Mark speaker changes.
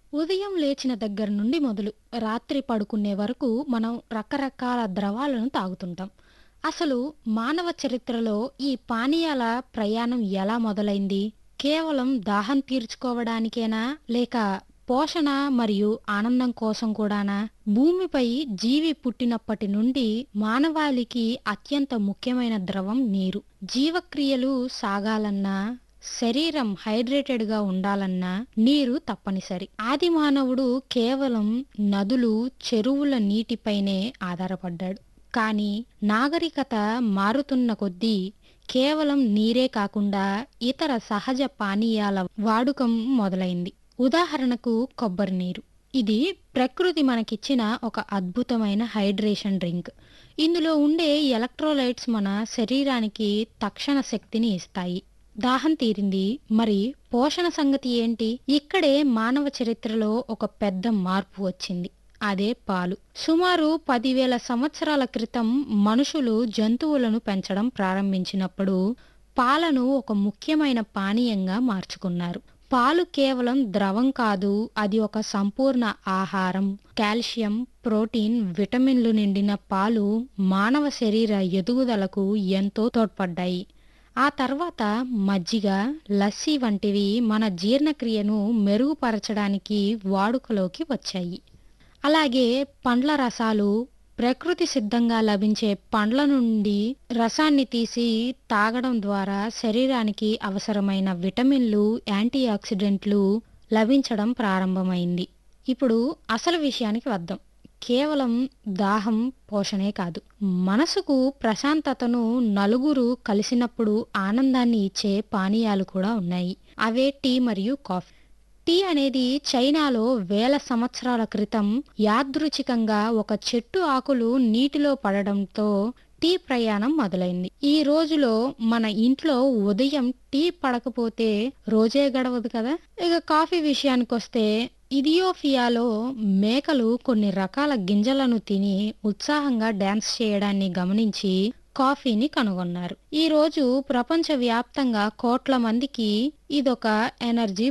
Speaker 1: ఉదయం లేచిన దగ్గర నుండి మొదలు రాత్రి పడుకునే వరకు మనం రకరకాల ద్రవాలను తాగుతుంటాం అసలు మానవ చరిత్రలో ఈ పానీయాల ప్రయాణం ఎలా మొదలైంది కేవలం దాహం తీర్చుకోవడానికేనా లేక పోషణ మరియు ఆనందం కోసం కూడానా భూమిపై జీవి పుట్టినప్పటి నుండి మానవాళికి అత్యంత ముఖ్యమైన ద్రవం నీరు జీవక్రియలు సాగాలన్నా శరీరం హైడ్రేటెడ్ గా ఉండాలన్నా నీరు తప్పనిసరి ఆది మానవుడు కేవలం నదులు చెరువుల నీటిపైనే ఆధారపడ్డాడు కానీ నాగరికత మారుతున్న కొద్దీ కేవలం నీరే కాకుండా ఇతర సహజ పానీయాల వాడుకం మొదలైంది ఉదాహరణకు కొబ్బరి నీరు ఇది ప్రకృతి మనకిచ్చిన ఒక అద్భుతమైన హైడ్రేషన్ డ్రింక్ ఇందులో ఉండే ఎలక్ట్రోలైట్స్ మన శరీరానికి తక్షణ శక్తిని ఇస్తాయి దాహం తీరింది మరి పోషణ సంగతి ఏంటి ఇక్కడే మానవ చరిత్రలో ఒక పెద్ద మార్పు వచ్చింది అదే పాలు సుమారు పదివేల సంవత్సరాల క్రితం మనుషులు జంతువులను పెంచడం ప్రారంభించినప్పుడు పాలను ఒక ముఖ్యమైన పానీయంగా మార్చుకున్నారు పాలు కేవలం ద్రవం కాదు అది ఒక సంపూర్ణ ఆహారం కాల్షియం ప్రోటీన్ విటమిన్లు నిండిన పాలు మానవ శరీర ఎదుగుదలకు ఎంతో తోడ్పడ్డాయి ఆ తర్వాత మజ్జిగ లస్సీ వంటివి మన జీర్ణక్రియను మెరుగుపరచడానికి వాడుకలోకి వచ్చాయి అలాగే పండ్ల రసాలు ప్రకృతి సిద్ధంగా లభించే పండ్ల నుండి రసాన్ని తీసి తాగడం ద్వారా శరీరానికి అవసరమైన విటమిన్లు యాంటీ ఆక్సిడెంట్లు లభించడం ప్రారంభమైంది ఇప్పుడు అసలు విషయానికి వద్దాం కేవలం దాహం పోషణే కాదు మనసుకు ప్రశాంతతను నలుగురు కలిసినప్పుడు ఆనందాన్ని ఇచ్చే పానీయాలు కూడా ఉన్నాయి అవే టీ మరియు కాఫీ టీ అనేది చైనాలో వేల సంవత్సరాల క్రితం యాదృచ్ఛికంగా ఒక చెట్టు ఆకులు నీటిలో పడడంతో టీ ప్రయాణం మొదలైంది ఈ రోజులో మన ఇంట్లో ఉదయం టీ పడకపోతే రోజే గడవదు కదా ఇక కాఫీ విషయానికొస్తే ఇథియోపియాలో మేకలు కొన్ని రకాల గింజలను తిని ఉత్సాహంగా డాన్స్ చేయడాన్ని గమనించి కాఫీని కనుగొన్నారు ఈ రోజు ప్రపంచ వ్యాప్తంగా కోట్ల మందికి ఇదొక ఎనర్జీ